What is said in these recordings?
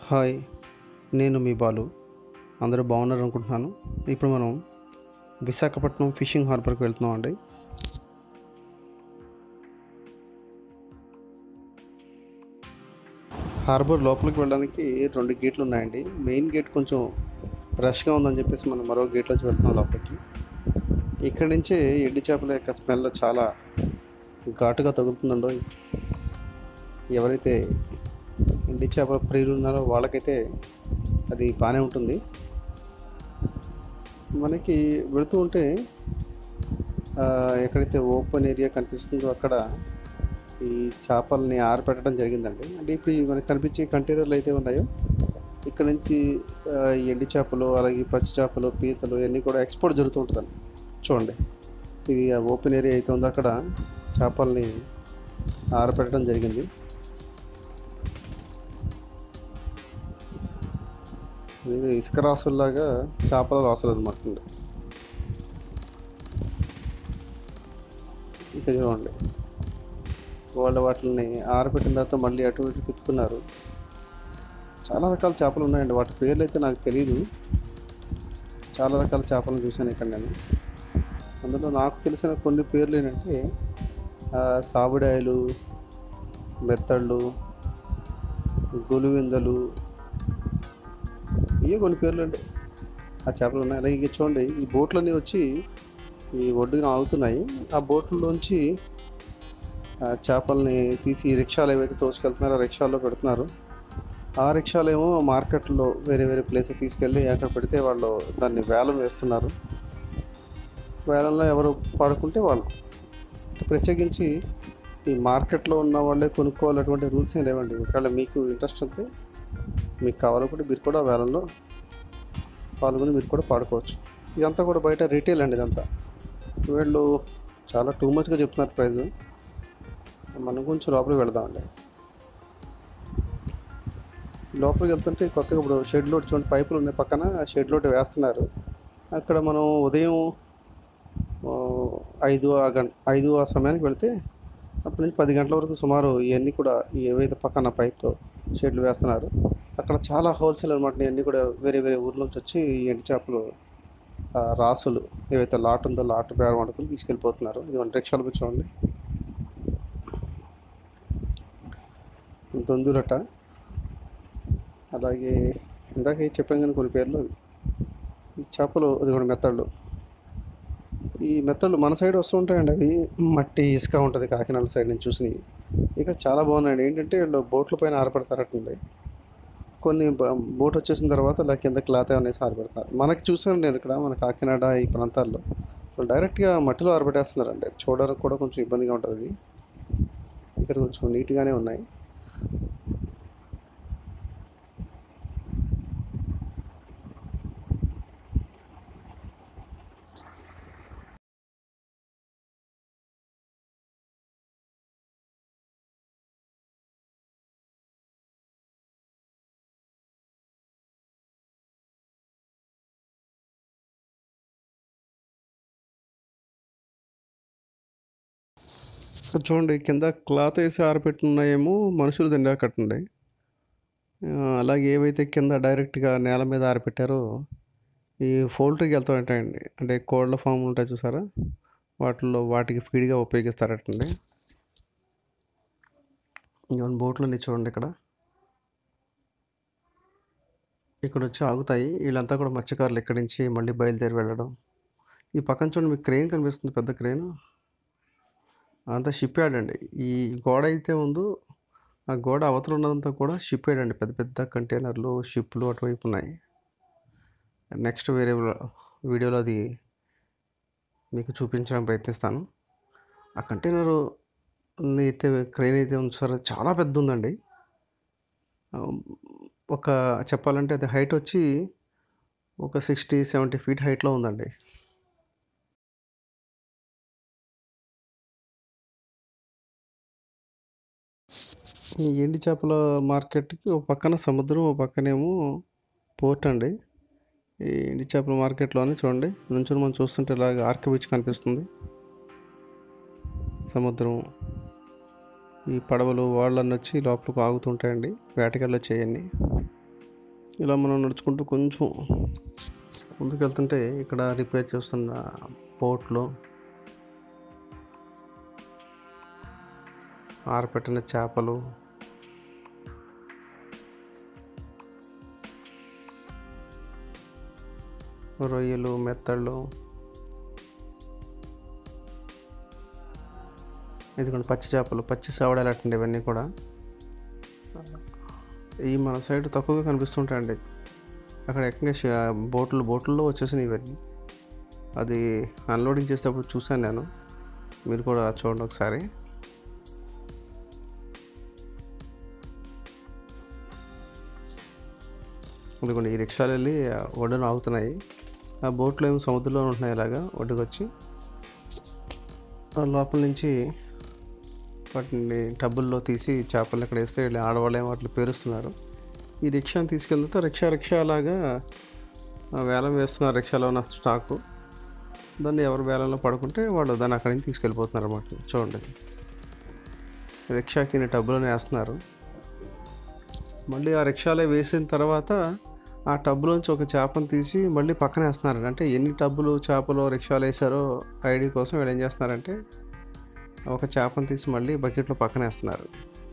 Hi నేను మీ బాలు అందరూ బాగున్నారు అనుకుంటున్నాను ఇప్పుడు మనం విశాఖపట్నం ఫిషింగ్ హార్బర్కి వెళ్తున్నాం అండి హార్బర్ లోపలికి వెళ్ళడానికి రెండు గేట్లు ఉన్నాయండి మెయిన్ గేట్ కొంచెం రష్గా ఉందని చెప్పేసి మనం మరో గేట్లోంచి వెళ్తున్నాం లోపలికి ఇక్కడి నుంచే ఎండి చేపల యొక్క స్మెల్ చాలా ఘాటుగా తగులుతుందండో ఎవరైతే ఎండి చేపల ప్రియులు ఉన్నారో వాళ్ళకైతే అది బాగానే ఉంటుంది మనకి వెళుతూ ఉంటే ఆ, ఎక్కడైతే ఓపెన్ ఏరియా కనిపిస్తుందో అక్కడ ఈ చేపల్ని ఆరబెట్టడం జరిగిందండి అంటే ఇప్పుడు ఈ మనకి కనిపించే కంటైనర్లు అయితే ఉన్నాయో ఇక్కడ నుంచి ఆ, ఈ ఎండి చేపలు అలాగే ఈ పచ్చి చేపలు పీతలు ఇవన్నీ కూడా ఎక్స్పోర్ట్ జరుగుతూ ఉంటుందండి చూడండి ఇది ఆ ఓపెన్ ఏరియా అయితే ఉందో అక్కడ చేపల్ని ఆరబెట్టడం జరిగింది ఇది ఇసుక రాసుల్లాగా చేపల రాసులు అనమాట ఇక చూడండి వాళ్ళు వాటిని ఆరబెట్టిన తర్వాత మళ్ళీ అటు ఇటు తిప్పుతున్నారు చాలా రకాల చేపలు ఉన్నాయండి వాటి పేర్లు అయితే నాకు తెలియదు చాలా రకాల చేపలను చూశాను ఇక్కడ నేను అందులో నాకు తెలిసిన కొన్ని పేర్లు ఏంటంటే ఆ, సాబుడాయలు మెత్తళ్ళు గులువిందలు ఇవే కొన్ని పేర్లు అండి ఆ చేపలు ఉన్నాయి అలాగే ఇక చూడండి ఈ బోట్లన్నీ వచ్చి ఈ ఒడ్డున ఆగుతున్నాయి ఆ బోట్లలోంచి ఆ చేపల్ని తీసి ఈ రిక్షాలు ఏవైతే తోసుకెళ్తున్నారో ఆ రిక్షాల్లో పెడుతున్నారు ఆ రిక్షాలు ఏమో మార్కెట్లో వేరే వేరే ప్లేస్ తీసుకెళ్ళి అక్కడ పెడితే వాళ్ళు దాన్ని వేలం వేస్తున్నారు వేలంలో ఎవరు పాడుకుంటే వాళ్ళు ప్రత్యేకించి ఈ మార్కెట్లో ఉన్న వాళ్ళే కొనుక్కోవాలటువంటి రూల్స్ ఏం లేవండి ఒకవేళ మీకు ఇంట్రెస్ట్ ఉంటే మీకు కావాలనుకుంటే మీరు కూడా వేలంలో పాల్గొని మీరు కూడా పాడుకోవచ్చు ఇదంతా కూడా బయట రీటైల్ అండి ఇదంతా వీళ్ళు చాలా టూ మచ్గా చెప్తున్నారు ప్రైస్ మనం కొంచెం లోపలికి వెళదామండి లోపలికి వెళ్తుంటే కొత్తగా ఇప్పుడు షెడ్ లోడ్ చూడండి పైపులు ఉన్నాయి పక్కన ఆ షెడ్ లోడ్ వేస్తున్నారు అక్కడ మనం ఉదయం ఆ, ఐదు ఆ గంట ఐదు ఆ సమయానికి వెళితే అప్పటి నుంచి పది గంటల వరకు సుమారు ఇవన్నీ కూడా ఏవైతే పక్కన పైప్తో షెడ్లు వేస్తున్నారు అక్కడ చాలా హోల్సేల్ అనమాట ఇవన్నీ కూడా వేరే వేరే ఊర్ల నుంచి వచ్చి ఈ ఎండు చేపలు ఆ, రాసులు ఏవైతే లాట్ ఉందో లాట్ బేరం అనుకుని తీసుకెళ్ళిపోతున్నారు ఇవన్నీ రిక్షాలు చూడండి దొందులట అలాగే ఇందాక చెప్పాను కానీ కొన్ని పేర్లు అవి. ఈ చేపలు అది కూడా మెత్తళ్ళు ఈ మెత్తళ్ళు మన సైడ్ వస్తూ ఉంటాయండి అవి మట్టి ఇసుక ఉంటుంది కాకినాడ సైడ్ నుంచి చూసినవి ఇక్కడ చాలా బాగున్నాయండి ఏంటంటే వీళ్ళు బోట్ల పైన ఆరపడతారటండి కొన్ని బ- బోట్ వచ్చేసిన తర్వాత ఇలా కింద క్లాత్ అనేసి ఆరబెడతారు మనకి చూసాను నేను ఇక్కడ మన కాకినాడ ఈ ప్రాంతాల్లో వాళ్ళు డైరెక్ట్గా మట్టిలో ఆరబెట్టేస్తున్నారండి చూడడానికి కూడా కొంచెం ఇబ్బందిగా ఉంటుంది ఇది ఇక్కడ కొంచెం నీట్గానే ఉన్నాయి ఇక్కడ చూడండి కింద క్లాత్ వేసి ఆరబెట్టున్నాయేమో మనుషులు దండా కట్టండి అలాగే ఏవైతే కింద డైరెక్ట్గా నేల మీద ఆరబెట్టారో ఈ పౌల్ట్రీకి వెళ్తూ ఉంటాయండి అంటే కోళ్ళ ఫామ్ ఉంటాయి చూసారా వాటిల్లో వాటికి ఫీడ్గా ఉపయోగిస్తారటండి ఇవన్నీ బోట్లు ఉన్నాయి చూడండి ఇక్కడ ఇక్కడ వచ్చి ఆగుతాయి వీళ్ళంతా కూడా మత్స్యకారులు ఇక్కడి నుంచి మళ్ళీ బయలుదేరి వెళ్ళడం ఈ పక్కన చూడండి మీకు క్రెయిన్ కనిపిస్తుంది పెద్ద క్రెయిన్ అంతా షిప్ యార్డ్ అండి ఈ గోడ అయితే ఉందో ఆ గోడ అవతల ఉన్నదంతా కూడా షిప్ యార్డ్ అండి పెద్ద పెద్ద కంటైనర్లు షిప్లు అటువైపు ఉన్నాయి నెక్స్ట్ వేరే వీడియోలో అది మీకు చూపించడానికి ప్రయత్నిస్తాను ఆ కంటైనర్ అయితే క్రెయిన్ అయితే ఉంది సార్ చాలా పెద్ద ఉందండి ఆ, ఒక చెప్పాలంటే అది హైట్ వచ్చి ఒక సిక్స్టీ సెవెంటీ ఫీట్ హైట్లో ఉందండి ఈ ఎండి చేపల మార్కెట్కి ఒక పక్కన సముద్రం ఒక పక్కనేమో పోర్ట్ అండి ఈ ఎండి చేపల మార్కెట్లోనే చూడండి నుంచి మనం చూస్తుంటే ఇలాగ ఆర్క బీచ్ కనిపిస్తుంది సముద్రం ఈ పడవలు వాళ్ళన్నీ వచ్చి లోపలికి ఆగుతుంటాయండి వేటగాళ్ళు వచ్చేయండి ఇలా మనం నడుచుకుంటూ కొంచెం ముందుకు వెళ్తుంటే ఇక్కడ రిపేర్ చేస్తున్న పోర్ట్లు ఆరపెట్టిన చేపలు రొయ్యలు మెత్తళ్ళు ఇదిగోండి పచ్చి చేపలు పచ్చి సవడాలు అట్టండి ఇవన్నీ కూడా ఈ మన సైడ్ తక్కువగా కనిపిస్తుంటాయండి అక్కడ ఎక్కగా బోట్లు బోట్లలో వచ్చేసినాయి ఇవన్నీ అది అన్లోడింగ్ చేసేటప్పుడు చూశాను నేను మీరు కూడా చూడండి ఒకసారి ఇదిగోండి ఈ రిక్షాలు వెళ్ళి ఆ ఒడ్డున ఆగుతున్నాయి ఆ బోట్లు ఏమో సముద్రంలో ఉంటున్నాయి ఇలాగా ఒడ్డుకు వచ్చి ఆ లోపల నుంచి వాటిని టబ్బుల్లో తీసి చేపలు ఇక్కడ వేస్తే వీళ్ళు ఆడవాళ్ళు ఏమో వాటిని పేరుస్తున్నారు ఈ రిక్షాని తీసుకెళ్తే రిక్షా రిక్షా లాగా ఆ వేలం వేస్తున్నారు రిక్షాలో ఉన్న స్టాకు దాన్ని ఎవరు వేలంలో పడుకుంటే వాళ్ళు దాన్ని అక్కడి నుంచి తీసుకెళ్ళిపోతున్నారు అన్నమాట చూడండి రిక్షాకి ఇన్ని టబ్బులోనే వేస్తున్నారు మళ్ళీ ఆ రిక్షాలో వేసిన తర్వాత ఆ టబ్బులోంచి ఒక చేపను తీసి మళ్ళీ పక్కన వేస్తున్నారు అంటే ఎన్ని టబ్బులు చేపలు రిక్షాలు వేసారో ఐడి కోసం వీళ్ళు ఏం చేస్తున్నారంటే ఒక చేపను తీసి మళ్ళీ బకెట్లో పక్కన వేస్తున్నారు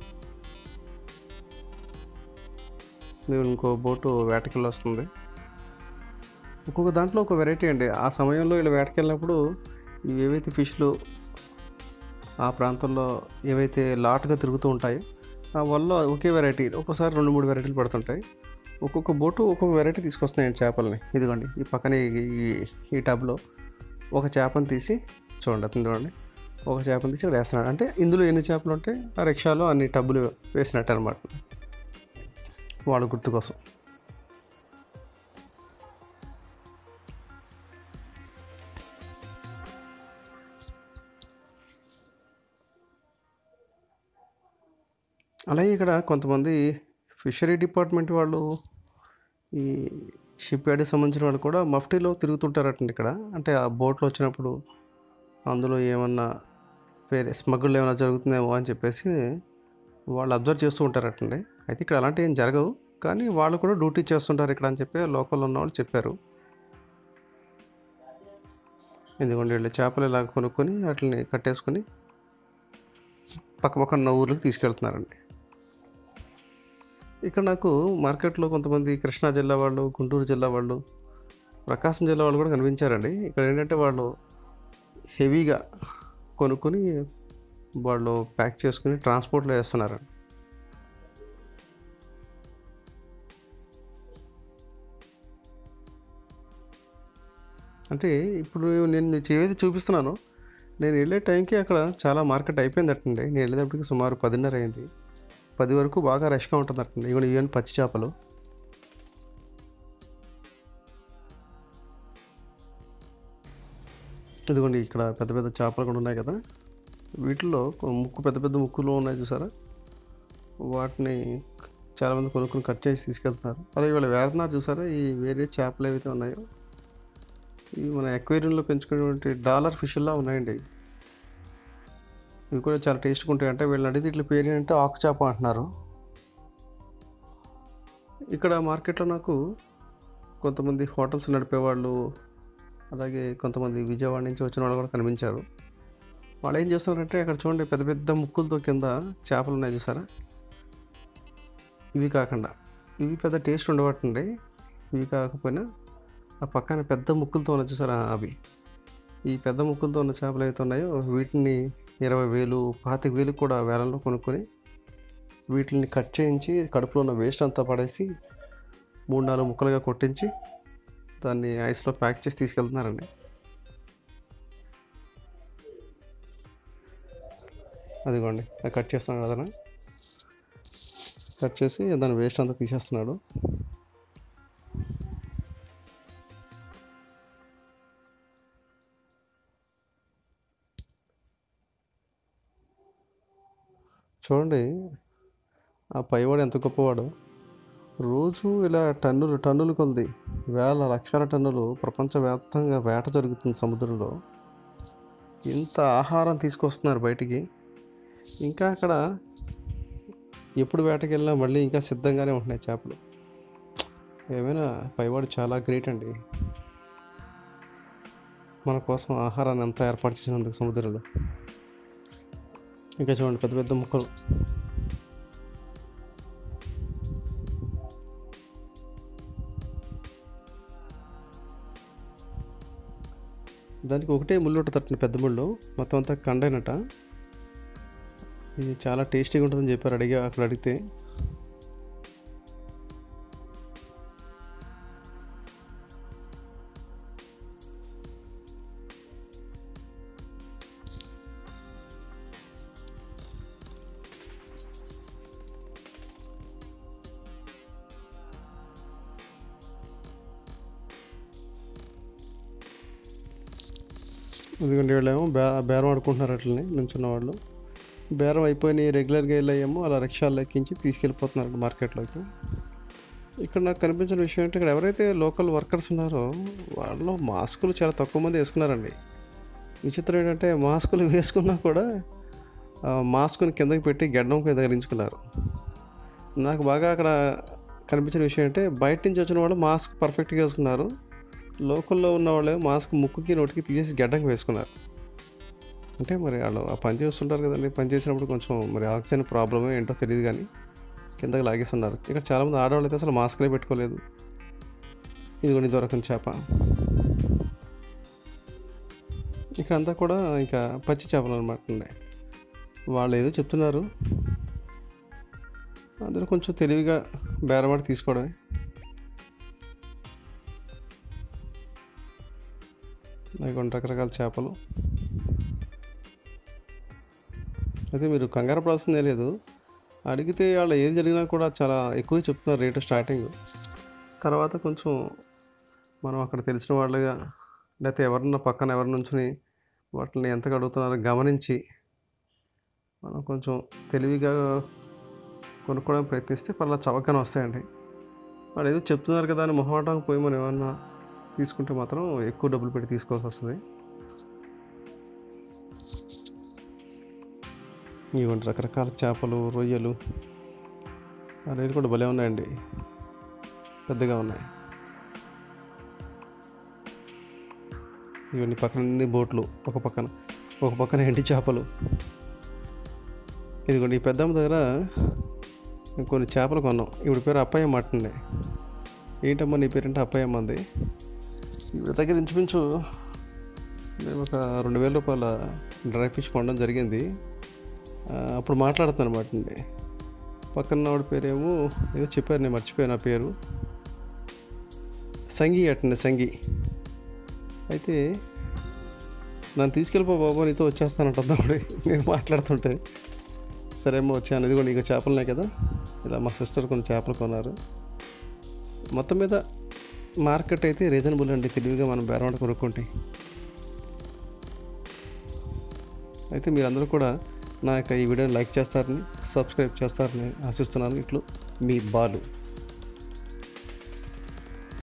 ఇది ఇంకో బోటు వేటకెళ్ళి వస్తుంది ఒక్కొక్క దాంట్లో ఒక వెరైటీ అండి ఆ సమయంలో వీళ్ళు వేటకెళ్ళినప్పుడు ఇవి ఏవైతే ఫిష్లు ఆ ప్రాంతంలో ఏవైతే లాట్గా తిరుగుతూ ఉంటాయో ఆ వల్ల ఒకే వెరైటీ ఒక్కోసారి రెండు మూడు వెరైటీలు పడుతుంటాయి ఒక్కొక్క బోటు ఒక్కొక్క వెరైటీ తీసుకొస్తున్నాయండి చేపలని ఇదిగోండి ఈ పక్కన ఈ ఈ- ఈ టబ్లో ఒక చేపను తీసి చూడండి అతను చూడండి ఒక చేపను తీసి ఇక్కడ వేస్తున్నాడు అంటే ఇందులో ఎన్ని చేపలు ఉంటే ఆ రిక్షాలో అన్ని టబ్బులు వేసినట్టు అనమాట వాళ్ళ గుర్తు కోసం అలాగే ఇక్కడ కొంతమంది ఫిషరీ డిపార్ట్మెంట్ వాళ్ళు ఈ షిప్ యార్డ్కి సంబంధించిన వాళ్ళు కూడా మఫ్టీలో తిరుగుతుంటారటండి ఇక్కడ అంటే ఆ బోట్లో వచ్చినప్పుడు అందులో ఏమన్నా వేరే స్మగుల్ ఏమైనా జరుగుతుందేమో అని చెప్పేసి వాళ్ళు అబ్జర్వ్ చేస్తూ ఉంటారటండి అయితే ఇక్కడ అలాంటివి ఏం జరగవు కానీ వాళ్ళు కూడా డ్యూటీ చేస్తుంటారు ఇక్కడ అని చెప్పి లోకల్లో ఉన్న వాళ్ళు చెప్పారు ఎందుకంటే వీళ్ళు చేపలు ఇలా కొనుక్కొని వాటిని కట్టేసుకొని పక్క పక్కన ఊర్లకు తీసుకెళ్తున్నారండి ఇక్కడ నాకు మార్కెట్లో కొంతమంది కృష్ణా జిల్లా వాళ్ళు గుంటూరు జిల్లా వాళ్ళు ప్రకాశం జిల్లా వాళ్ళు కూడా కనిపించారండి ఇక్కడ ఏంటంటే వాళ్ళు హెవీగా కొనుక్కొని వాళ్ళు ప్యాక్ చేసుకుని ట్రాన్స్పోర్ట్లో వేస్తున్నారు అంటే ఇప్పుడు నేను మీకు ఏదైతే చూపిస్తున్నానో నేను వెళ్ళే టైంకి అక్కడ చాలా మార్కెట్ అయిపోయిందటండి నేను వెళ్ళేటప్పటికి సుమారు పదిన్నర అయింది పది వరకు బాగా రష్గా ఉంటుందటండి ఇవన్నీ ఇవన్నీ పచ్చి చేపలు ఇదిగోండి ఇక్కడ పెద్ద పెద్ద చేపలు కూడా ఉన్నాయి కదా వీటిల్లో కొ- ముక్కు పెద్ద పెద్ద ముక్కులు ఉన్నాయి చూసారా వాటిని చాలామంది కొనుక్కొని కట్ చేసి తీసుకెళ్తున్నారు అలాగే వీళ్ళు వేరుతున్నారు చూసారా ఈ వేరే చేపలు ఏవైతే ఉన్నాయో ఇవి మన అక్వేరియంలో పెంచుకునేటువంటి డాలర్ ఫిష్లా ఉన్నాయండి ఇవి కూడా చాలా టేస్ట్గా ఉంటాయి అంటే వీళ్ళని అడిగితే ఇట్లా పేరు ఏంటంటే ఆకు చేప అంటున్నారు ఇక్కడ మార్కెట్లో నాకు కొంతమంది హోటల్స్ నడిపేవాళ్ళు అలాగే కొంతమంది విజయవాడ నుంచి వచ్చిన వాళ్ళు కూడా కనిపించారు వాళ్ళు ఏం చేస్తున్నారంటే అక్కడ చూడండి పెద్ద పెద్ద ముక్కులతో కింద చేపలు ఉన్నాయి చూసారా ఇవి కాకుండా ఇవి పెద్ద టేస్ట్ ఉండబట్టండి ఇవి కాకపోయినా ఆ పక్కన పెద్ద ముక్కులతో ఉన్న చూసారా అవి ఈ పెద్ద ముక్కులతో ఉన్న చేపలు అయితే ఉన్నాయో వీటిని ఇరవై వేలు పాతిక వేలు కూడా వేలంలో కొనుక్కొని వీటిని కట్ చేయించి కడుపులో ఉన్న వేస్ట్ అంతా పడేసి మూడు నాలుగు ముక్కలుగా కొట్టించి దాన్ని ఐస్లో ప్యాక్ చేసి తీసుకెళ్తున్నారండి అదిగోండి అది కట్ చేస్తున్నాడు అతను కట్ చేసి దాని వేస్ట్ అంతా తీసేస్తున్నాడు చూడండి ఆ పైవాడు ఎంత గొప్పవాడు రోజు ఇలా టన్నులు టన్నులు కొలది వేల లక్షల టన్నులు ప్రపంచవ్యాప్తంగా వేట జరుగుతుంది సముద్రంలో ఇంత ఆహారం తీసుకొస్తున్నారు బయటికి ఇంకా అక్కడ ఎప్పుడు వేటకి వెళ్ళినా మళ్ళీ ఇంకా సిద్ధంగానే ఉంటున్నాయి చేపలు ఏమైనా పైవాడు చాలా గ్రేట్ అండి మన కోసం ఆహారాన్ని అంతా ఏర్పాటు చేసినందుకు సముద్రంలో ఇంకా చూడండి పెద్ద పెద్ద ముక్కలు దానికి ఒకటే ముళ్ళు ఉంటుంది తట్టిన పెద్ద ముళ్ళు మొత్తం అంతా కండైనట ఇది చాలా టేస్టీగా ఉంటుందని చెప్పారు అడిగా అక్కడ అడిగితే ఎందుకంటే వీళ్ళేమో బే బేరం ఆడుకుంటున్నారు అట్లనే నుంచున్న వాళ్ళు బేరం అయిపోయినాయి రెగ్యులర్గా వెళ్ళాయేమో అలా రిక్షాలు ఎక్కించి తీసుకెళ్ళిపోతున్నారు మార్కెట్లోకి ఇక్కడ నాకు కనిపించిన విషయం ఏంటంటే ఇక్కడ ఎవరైతే లోకల్ వర్కర్స్ ఉన్నారో వాళ్ళు మాస్కులు చాలా తక్కువ మంది వేసుకున్నారండి విచిత్రం ఏంటంటే మాస్కులు వేసుకున్నా కూడా ఆ, మాస్కుని కిందకి పెట్టి గడ్డంకి తగిలించుకున్నారు నాకు బాగా అక్కడ కనిపించిన విషయం అంటే బయట నుంచి వచ్చిన వాళ్ళు మాస్క్ పర్ఫెక్ట్గా వేసుకున్నారు లోకల్లో ఉన్న వాళ్ళు మాస్క్ ముక్కుకి నోటికి తీసేసి గడ్డంకి వేసుకున్నారు అంటే మరి వాళ్ళు ఆ పని చేస్తుంటారు కదండి పని చేసినప్పుడు కొంచెం మరి ఆక్సిజన్ ప్రాబ్లమే ఏంటో తెలియదు కానీ కిందకి లాగేస్తున్నారు ఇక్కడ చాలామంది ఆడవాళ్ళు అయితే అసలు మాస్క్లే పెట్టుకోలేదు ఇదిగోండి దొరకని చేప ఇక్కడ అంతా కూడా ఇంకా పచ్చి చేపలు అనమాట ఉన్నాయి వాళ్ళు ఏదో చెప్తున్నారు అందులో కొంచెం తెలివిగా బేరమాడి తీసుకోవడమే కొన్ని రకరకాల చేపలు అయితే మీరు కంగారు పడాల్సిందే లేదు అడిగితే వాళ్ళు ఏం జరిగినా కూడా చాలా ఎక్కువ చెప్తున్నారు రేటు స్టార్టింగ్ తర్వాత కొంచెం మనం అక్కడ తెలిసిన వాళ్ళగా లేకపోతే ఎవరన్నా పక్కన ఎవరి నుంచుని వాటిని ఎంతగా అడుగుతున్నారో గమనించి మనం కొంచెం తెలివిగా కొనుక్కోవడానికి ప్రయత్నిస్తే పర్లా చవకన వస్తాయండి వాళ్ళు ఏదో చెప్తున్నారు కదా అని మొహమాటానికి పోయి మనం ఏమన్నా తీసుకుంటే మాత్రం ఎక్కువ డబ్బులు పెట్టి తీసుకోవాల్సి వస్తుంది ఇవ్వండి రకరకాల చేపలు రొయ్యలు ఆ రేటు కూడా భలే ఉన్నాయండి పెద్దగా ఉన్నాయి ఇవన్నీ పక్కన అన్ని బోట్లు ఒక పక్కన ఒక పక్కన ఎండి చేపలు ఇదిగోండి ఈ పెద్దమ్మ దగ్గర కొన్ని చేపలు కొన్నాం ఇవిడి పేరు అప్పయ్యమ్మ అట్టండి ఏంటమ్మా నీ పేరేంటే అప్పయ్యమ్మ అంది ఇవిడి దగ్గర ఇంచుమించు మేము ఒక రెండు వేల రూపాయల డ్రై ఫిష్ కొనడం జరిగింది ఆ, అప్పుడు మాట్లాడుతున్నాను అనమాట అండి పక్కన వాడి పేరేమో ఏదో చెప్పారు నేను మర్చిపోయాను ఆ పేరు సంగి అట్టండి సంగి అయితే నన్ను తీసుకెళ్ళిపో బాబు నీతో వచ్చేస్తానంటుంది నేను మాట్లాడుతుంటే సరేమో వచ్చాను ఇది కూడా నీకు చేపలున్నాయి కదా ఇలా మా సిస్టర్ కొన్ని చేపలు కొన్నారు మొత్తం మీద మార్కెట్ అయితే రీజనబుల్ అండి తెలివిగా మనం బేరమాట కొనుక్కుంటే అయితే మీరందరూ కూడా నా యొక్క ఈ వీడియోని లైక్ చేస్తారని సబ్స్క్రైబ్ చేస్తారని ఆశిస్తున్నాను ఇట్లు మీ బాలు